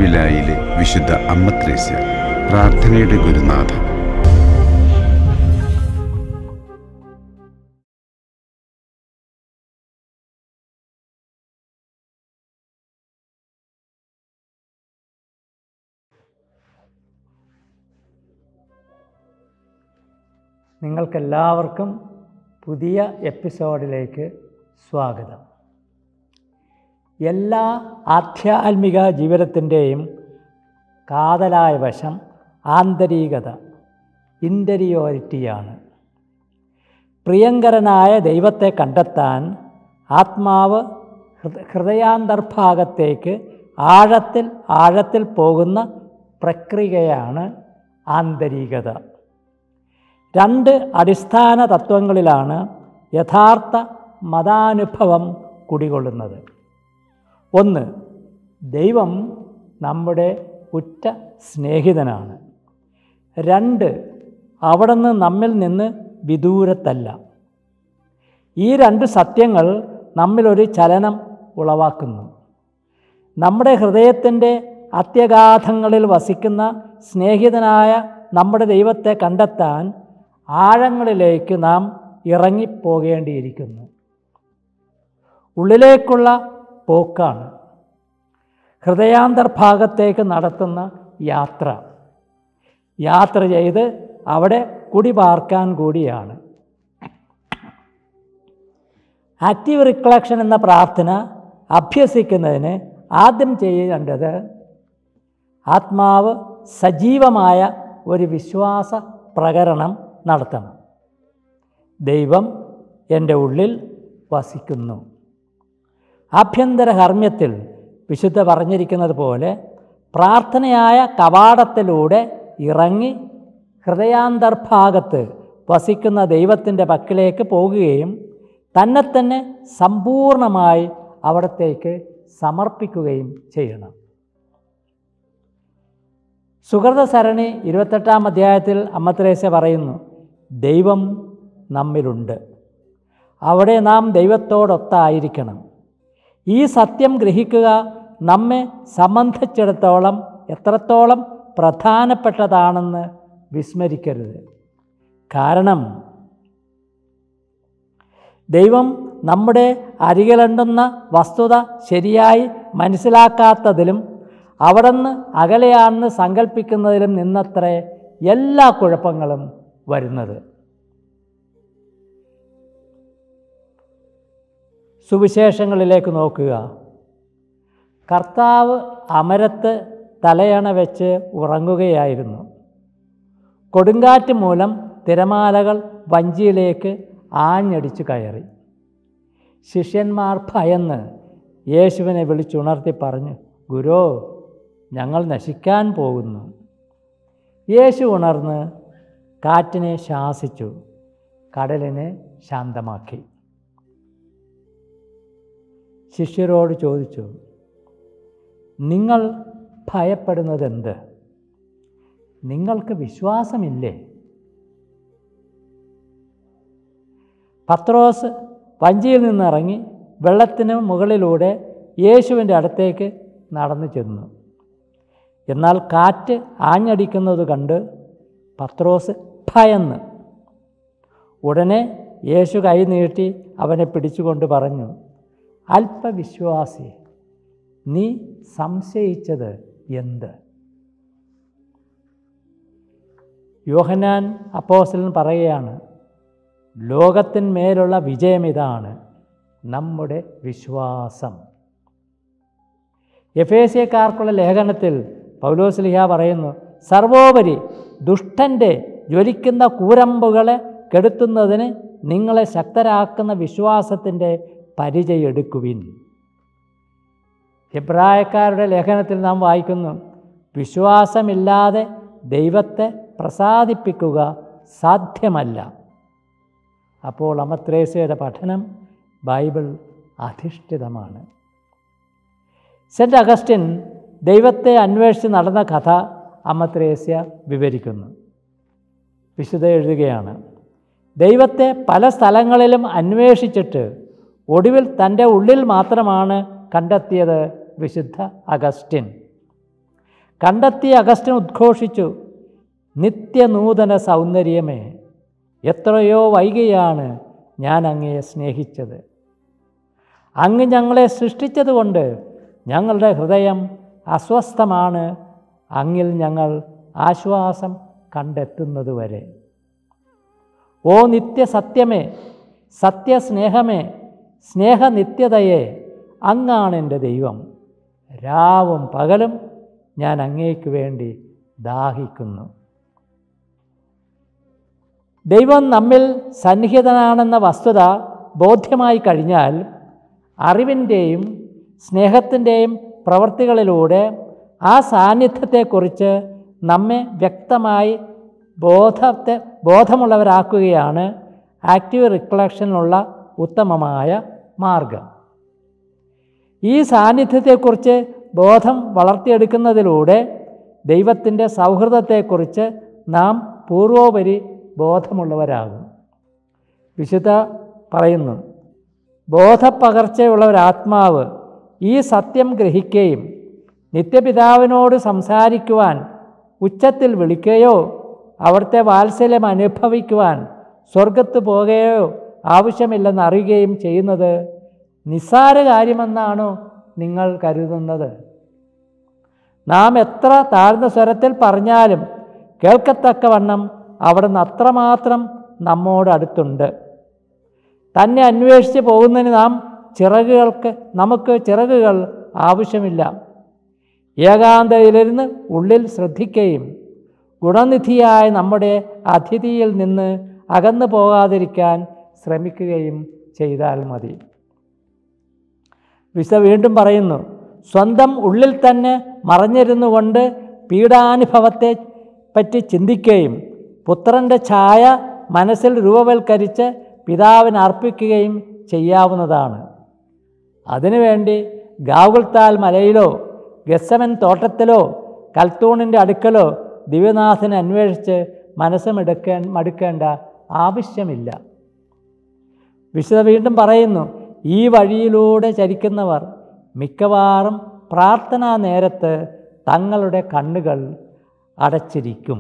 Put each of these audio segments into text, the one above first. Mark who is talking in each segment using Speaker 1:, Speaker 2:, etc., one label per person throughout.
Speaker 1: തിരുവിലായിലെ വിശുദ്ധ അമ്മത്രേസ്യ പ്രാർത്ഥനയുടെ ഗുരുനാഥ
Speaker 2: നിങ്ങൾക്കെല്ലാവർക്കും പുതിയ എപ്പിസോഡിലേക്ക് സ്വാഗതം എല്ലാ ആധ്യാത്മിക ജീവിതത്തിൻ്റെയും കാതലായ വശം ആന്തരികത ഇൻ്റരിയോറിറ്റിയാണ് പ്രിയങ്കരനായ ദൈവത്തെ കണ്ടെത്താൻ ആത്മാവ് ഹൃദ ഹൃദയാന്തർഭാഗത്തേക്ക് ആഴത്തിൽ ആഴത്തിൽ പോകുന്ന പ്രക്രിയയാണ് ആന്തരികത രണ്ട് അടിസ്ഥാന തത്വങ്ങളിലാണ് യഥാർത്ഥ മതാനുഭവം കുടികൊള്ളുന്നത് ഒന്ന് ദൈവം നമ്മുടെ ഉറ്റ സ്നേഹിതനാണ് രണ്ട് അവിടുന്ന് നമ്മിൽ നിന്ന് വിദൂരത്തല്ല ഈ രണ്ട് സത്യങ്ങൾ നമ്മിലൊരു ചലനം ഉളവാക്കുന്നു നമ്മുടെ ഹൃദയത്തിൻ്റെ അത്യഗാധങ്ങളിൽ വസിക്കുന്ന സ്നേഹിതനായ നമ്മുടെ ദൈവത്തെ കണ്ടെത്താൻ ആഴങ്ങളിലേക്ക് നാം ഇറങ്ങിപ്പോകേണ്ടിയിരിക്കുന്നു ഉള്ളിലേക്കുള്ള പോക്കാണ് ഹൃദയാന്തർഭാഗത്തേക്ക് നടത്തുന്ന യാത്ര യാത്ര ചെയ്ത് അവിടെ കുടിപാർക്കാൻ കൂടിയാണ് ആക്റ്റീവ് റിക്കളക്ഷൻ എന്ന പ്രാർത്ഥന അഭ്യസിക്കുന്നതിന് ആദ്യം ചെയ്യേണ്ടത് ആത്മാവ് സജീവമായ ഒരു വിശ്വാസ പ്രകരണം നടത്തണം ദൈവം എൻ്റെ ഉള്ളിൽ വസിക്കുന്നു ആഭ്യന്തര ഹർമ്മ്യത്തിൽ വിശുദ്ധ പറഞ്ഞിരിക്കുന്നത് പോലെ പ്രാർത്ഥനയായ കവാടത്തിലൂടെ ഇറങ്ങി ഹൃദയാന്തർഭാഗത്ത് വസിക്കുന്ന ദൈവത്തിൻ്റെ പക്കലേക്ക് പോകുകയും തന്നെ തന്നെ സമ്പൂർണമായി അവിടത്തേക്ക് സമർപ്പിക്കുകയും ചെയ്യണം സുഹൃത സരണി ഇരുപത്തെട്ടാം അധ്യായത്തിൽ അമ്മത്രേസ്യ പറയുന്നു ദൈവം നമ്മിലുണ്ട് അവിടെ നാം ദൈവത്തോടൊത്തായിരിക്കണം ഈ സത്യം ഗ്രഹിക്കുക നമ്മെ സംബന്ധിച്ചിടത്തോളം എത്രത്തോളം പ്രധാനപ്പെട്ടതാണെന്ന് വിസ്മരിക്കരുത് കാരണം ദൈവം നമ്മുടെ അരികിലുണ്ടെന്ന വസ്തുത ശരിയായി മനസ്സിലാക്കാത്തതിലും അവിടുന്ന് അകലെയാണെന്ന് സങ്കല്പിക്കുന്നതിലും നിന്നത്രേ എല്ലാ കുഴപ്പങ്ങളും വരുന്നത് സുവിശേഷങ്ങളിലേക്ക് നോക്കുക കർത്താവ് അമരത്ത് തലയണ വെച്ച് ഉറങ്ങുകയായിരുന്നു കൊടുങ്കാറ്റ് മൂലം തിരമാലകൾ വഞ്ചിയിലേക്ക് ആഞ്ഞടിച്ചു കയറി ശിഷ്യന്മാർ ഭയന്ന് യേശുവിനെ വിളിച്ചുണർത്തി പറഞ്ഞു ഗുരോ ഞങ്ങൾ നശിക്കാൻ പോകുന്നു യേശു ഉണർന്ന് കാറ്റിനെ ശാസിച്ചു കടലിനെ ശാന്തമാക്കി ശിഷ്യരോട് ചോദിച്ചു നിങ്ങൾ ഭയപ്പെടുന്നതെന്ത് നിങ്ങൾക്ക് വിശ്വാസമില്ലേ പത്രോസ് വഞ്ചിയിൽ നിന്നിറങ്ങി വെള്ളത്തിന് മുകളിലൂടെ യേശുവിൻ്റെ അടുത്തേക്ക് നടന്നു ചെന്നു എന്നാൽ കാറ്റ് ആഞ്ഞടിക്കുന്നത് കണ്ട് പത്രോസ് ഭയന്ന് ഉടനെ യേശു കൈ നീട്ടി അവനെ പിടിച്ചുകൊണ്ട് പറഞ്ഞു അല്പവിശ്വാസി നീ സംശയിച്ചത് എന്ത് യോഹനാൻ അപ്പോസ്റ്റലൻ പറയുകയാണ് ലോകത്തിന്മേലുള്ള വിജയം ഇതാണ് നമ്മുടെ വിശ്വാസം എഫേസ്യക്കാർക്കുള്ള ലേഖനത്തിൽ പൗലോസ്ലിഹ പറയുന്നു സർവോപരി ദുഷ്ടൻ്റെ ജ്വലിക്കുന്ന കൂരമ്പുകളെ കെടുത്തുന്നതിന് നിങ്ങളെ ശക്തരാക്കുന്ന വിശ്വാസത്തിൻ്റെ പരിചയെടുക്കുവിൻ എബ്രായക്കാരുടെ ലേഖനത്തിൽ നാം വായിക്കുന്നു വിശ്വാസമില്ലാതെ ദൈവത്തെ പ്രസാദിപ്പിക്കുക സാധ്യമല്ല അപ്പോൾ അമത്രേസ്യയുടെ പഠനം ബൈബിൾ അധിഷ്ഠിതമാണ് സെൻറ്റ് അഗസ്റ്റിൻ ദൈവത്തെ അന്വേഷിച്ച് നടന്ന കഥ അമത്രേസ്യ വിവരിക്കുന്നു വിശുദ്ധ എഴുതുകയാണ് ദൈവത്തെ പല സ്ഥലങ്ങളിലും അന്വേഷിച്ചിട്ട് ഒടുവിൽ തൻ്റെ ഉള്ളിൽ മാത്രമാണ് കണ്ടെത്തിയത് വിശുദ്ധ അഗസ്റ്റിൻ കണ്ടെത്തി അഗസ്റ്റിൻ ഉദ്ഘോഷിച്ചു നിത്യനൂതന സൗന്ദര്യമേ എത്രയോ വൈകിയാണ് ഞാൻ അങ്ങയെ സ്നേഹിച്ചത് അങ്ങ് ഞങ്ങളെ സൃഷ്ടിച്ചതുകൊണ്ട് ഞങ്ങളുടെ ഹൃദയം അസ്വസ്ഥമാണ് അങ്ങിൽ ഞങ്ങൾ ആശ്വാസം കണ്ടെത്തുന്നതുവരെ ഓ നിത്യസത്യമേ സത്യസ്നേഹമേ സ്നേഹനിത്യതയെ അങ്ങാണ് എൻ്റെ ദൈവം രാവും പകലും ഞാൻ അങ്ങേക്ക് വേണ്ടി ദാഹിക്കുന്നു ദൈവം നമ്മിൽ സന്നിഹിതനാണെന്ന വസ്തുത ബോധ്യമായി കഴിഞ്ഞാൽ അറിവിൻ്റെയും സ്നേഹത്തിൻ്റെയും പ്രവൃത്തികളിലൂടെ ആ സാന്നിധ്യത്തെക്കുറിച്ച് നമ്മെ വ്യക്തമായി ബോധത്തെ ബോധമുള്ളവരാക്കുകയാണ് ആക്റ്റീവ് റിക്കളക്ഷനുള്ള ഉത്തമമായ മാർഗം ഈ സാന്നിധ്യത്തെക്കുറിച്ച് ബോധം വളർത്തിയെടുക്കുന്നതിലൂടെ ദൈവത്തിൻ്റെ സൗഹൃദത്തെക്കുറിച്ച് നാം പൂർവോപരി ബോധമുള്ളവരാകും വിശുദ്ധ പറയുന്നു ബോധപ്പകർച്ചയുള്ള ഒരാത്മാവ് ഈ സത്യം ഗ്രഹിക്കുകയും നിത്യപിതാവിനോട് സംസാരിക്കുവാൻ ഉച്ചത്തിൽ വിളിക്കുകയോ അവിടുത്തെ വാത്സല്യം അനുഭവിക്കുവാൻ സ്വർഗത്ത് പോകുകയോ ആവശ്യമില്ലെന്ന് അറിയുകയും ചെയ്യുന്നത് നിസ്സാര കാര്യമെന്നാണോ നിങ്ങൾ കരുതുന്നത് നാം എത്ര താഴ്ന്ന സ്വരത്തിൽ പറഞ്ഞാലും കേൾക്കത്തക്കവണ്ണം അവിടുന്ന് അത്രമാത്രം നമ്മോട് അടുത്തുണ്ട് തന്നെ അന്വേഷിച്ച് പോകുന്നതിന് നാം ചിറകുകൾക്ക് നമുക്ക് ചിറകുകൾ ആവശ്യമില്ല ഏകാന്തതയിലിരുന്ന് ഉള്ളിൽ ശ്രദ്ധിക്കുകയും ഗുണനിധിയായ നമ്മുടെ അതിഥിയിൽ നിന്ന് അകന്നു പോകാതിരിക്കാൻ ശ്രമിക്കുകയും ചെയ്താൽ മതി വിശ വീണ്ടും പറയുന്നു സ്വന്തം ഉള്ളിൽ തന്നെ മറഞ്ഞിരുന്നു കൊണ്ട് പീഡാനുഭവത്തെ പറ്റി ചിന്തിക്കുകയും പുത്രൻ്റെ ഛായ മനസ്സിൽ രൂപവൽക്കരിച്ച് പിതാവിന് അർപ്പിക്കുകയും ചെയ്യാവുന്നതാണ് അതിനുവേണ്ടി ഗാവുൽത്താൽ മലയിലോ ഗസമൻ തോട്ടത്തിലോ കൽത്തൂണിൻ്റെ അടുക്കലോ ദിവ്യനാഥനെ അന്വേഷിച്ച് മനസ്സുമെടുക്കാൻ മടുക്കേണ്ട ആവശ്യമില്ല വിശുദ്ധ വീണ്ടും പറയുന്നു ഈ വഴിയിലൂടെ ചരിക്കുന്നവർ മിക്കവാറും പ്രാർത്ഥനാ നേരത്ത് തങ്ങളുടെ കണ്ണുകൾ അടച്ചിരിക്കും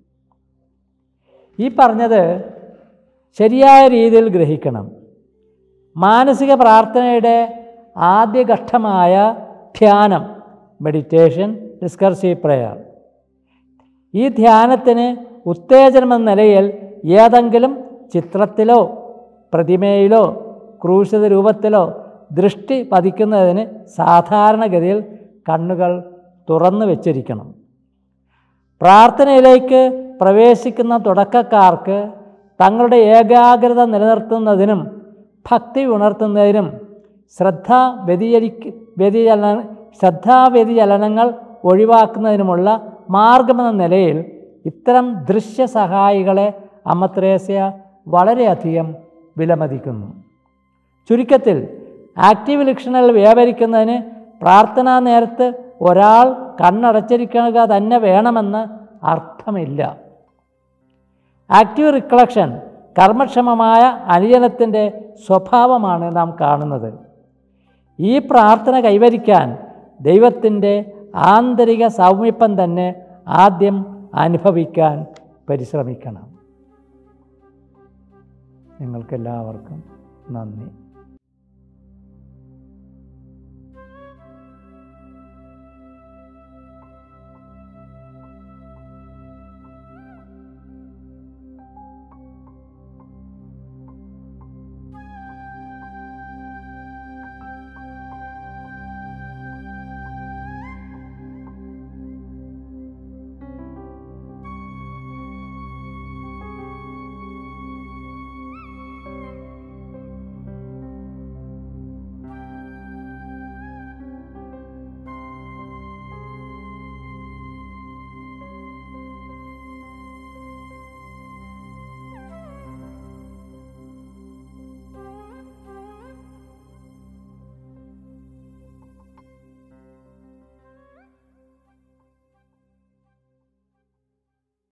Speaker 2: ഈ പറഞ്ഞത് ശരിയായ രീതിയിൽ ഗ്രഹിക്കണം മാനസിക പ്രാർത്ഥനയുടെ ആദ്യഘട്ടമായ ധ്യാനം മെഡിറ്റേഷൻ ഡിസ്കർസീവ് പ്രയർ ഈ ധ്യാനത്തിന് ഉത്തേജനമെന്ന നിലയിൽ ഏതെങ്കിലും ചിത്രത്തിലോ പ്രതിമയിലോ ക്രൂശിത രൂപത്തിലോ ദൃഷ്ടി പതിക്കുന്നതിന് സാധാരണഗതിയിൽ കണ്ണുകൾ തുറന്നു വച്ചിരിക്കണം പ്രാർത്ഥനയിലേക്ക് പ്രവേശിക്കുന്ന തുടക്കക്കാർക്ക് തങ്ങളുടെ ഏകാഗ്രത നിലനിർത്തുന്നതിനും ഭക്തി ഉണർത്തുന്നതിനും ശ്രദ്ധ വ്യതിചലിക്ക് വ്യതിചലന ശ്രദ്ധാവ്യതിചലനങ്ങൾ ഒഴിവാക്കുന്നതിനുമുള്ള മാർഗമെന്ന നിലയിൽ ഇത്തരം ദൃശ്യ സഹായികളെ അമ്മത്രേസ്യ വളരെയധികം വിലമതിക്കുന്നു ചുരുക്കത്തിൽ ആക്റ്റീവ് ലിക്ഷണൽ വ്യാപരിക്കുന്നതിന് പ്രാർത്ഥനാ നേരത്ത് ഒരാൾ കണ്ണടച്ചിരിക്കുക തന്നെ വേണമെന്ന് അർത്ഥമില്ല ആക്റ്റീവ് റിക്കളക്ഷൻ കർമ്മക്ഷമമായ അനുജനത്തിൻ്റെ സ്വഭാവമാണ് നാം കാണുന്നത് ഈ പ്രാർത്ഥന കൈവരിക്കാൻ ദൈവത്തിൻ്റെ ആന്തരിക സൗമ്യപ്പം തന്നെ ആദ്യം അനുഭവിക്കാൻ പരിശ്രമിക്കണം നിങ്ങൾക്കെല്ലാവർക്കും നന്ദി